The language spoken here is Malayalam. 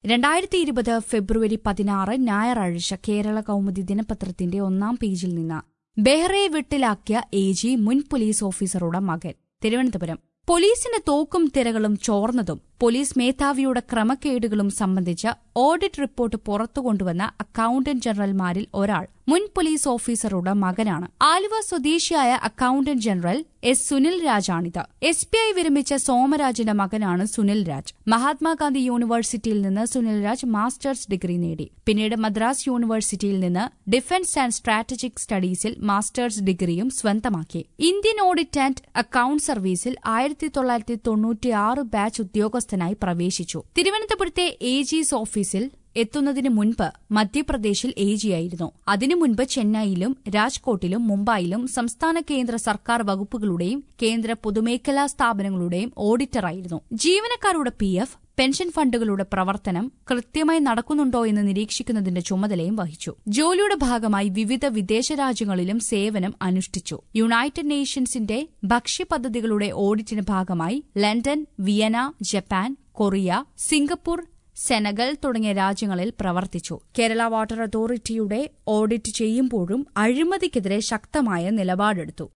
രണ്ടായിരത്തി ഇരുപത് ഫെബ്രുവരി പതിനാറ് ഞായറാഴ്ച കേരള കൗമുദി ദിനപത്രത്തിന്റെ ഒന്നാം പേജിൽ നിന്ന് ബെഹ്റയെ വിട്ടിലാക്കിയ എ ജി മുൻ പോലീസ് ഓഫീസറുടെ മകൻ തിരുവനന്തപുരം പോലീസിന്റെ തോക്കും തിരകളും ചോർന്നതും പോലീസ് മേധാവിയുടെ ക്രമക്കേടുകളും സംബന്ധിച്ച് ഓഡിറ്റ് റിപ്പോർട്ട് പുറത്തുകൊണ്ടുവന്ന അക്കൌണ്ടന്റ് ജനറൽമാരിൽ ഒരാൾ മുൻ പോലീസ് ഓഫീസറുടെ മകനാണ് ആലുവ സ്വദേശിയായ അക്കൌണ്ടന്റ് ജനറൽ എസ് സുനിൽ രാജാണിത് എസ് പി ഐ വിരമിച്ച സോമരാജിന്റെ മകനാണ് സുനിൽ രാജ് മഹാത്മാഗാന്ധി യൂണിവേഴ്സിറ്റിയിൽ നിന്ന് സുനിൽ രാജ് മാസ്റ്റേഴ്സ് ഡിഗ്രി നേടി പിന്നീട് മദ്രാസ് യൂണിവേഴ്സിറ്റിയിൽ നിന്ന് ഡിഫൻസ് ആൻഡ് സ്ട്രാറ്റജിക് സ്റ്റഡീസിൽ മാസ്റ്റേഴ്സ് ഡിഗ്രിയും സ്വന്തമാക്കി ഇന്ത്യൻ ഓഡിറ്റ് ആൻഡ് അക്കൌണ്ട് സർവീസിൽ ആയിരത്തി തൊള്ളായിരത്തി തൊണ്ണൂറ്റിയാറ് ബാച്ച് ഉദ്യോഗസ്ഥനായി പ്രവേശിച്ചു തിരുവനന്തപുരത്തെ എ ജിസ് ഓഫീസിൽ എത്തുന്നതിന് മുൻപ് മധ്യപ്രദേശിൽ എ ജിയായിരുന്നു അതിനു മുൻപ് ചെന്നൈയിലും രാജ്കോട്ടിലും മുംബൈയിലും സംസ്ഥാന കേന്ദ്ര സർക്കാർ വകുപ്പുകളുടെയും കേന്ദ്ര പൊതുമേഖലാ സ്ഥാപനങ്ങളുടെയും ഓഡിറ്ററായിരുന്നു ജീവനക്കാരുടെ പി എഫ് പെൻഷൻ ഫണ്ടുകളുടെ പ്രവർത്തനം കൃത്യമായി നടക്കുന്നുണ്ടോ എന്ന് നിരീക്ഷിക്കുന്നതിന്റെ ചുമതലയും വഹിച്ചു ജോലിയുടെ ഭാഗമായി വിവിധ വിദേശ രാജ്യങ്ങളിലും സേവനം അനുഷ്ഠിച്ചു യുണൈറ്റഡ് നേഷൻസിന്റെ ഭക്ഷ്യപദ്ധതികളുടെ ഓഡിറ്റിന് ഭാഗമായി London Vienna Japan Korea Singapore Senegal തുടങ്ങിയ രാജ്യങ്ങളിൽ പ്രവർത്തിച്ചു കേരള വാട്ടർ അതോറിറ്റിയുടെ ഓഡിറ്റ് ചെയ്യുമ്പോഴും അഴിമതിക്കെതിരെ ശക്തമായ നിലപാടെടുത്തു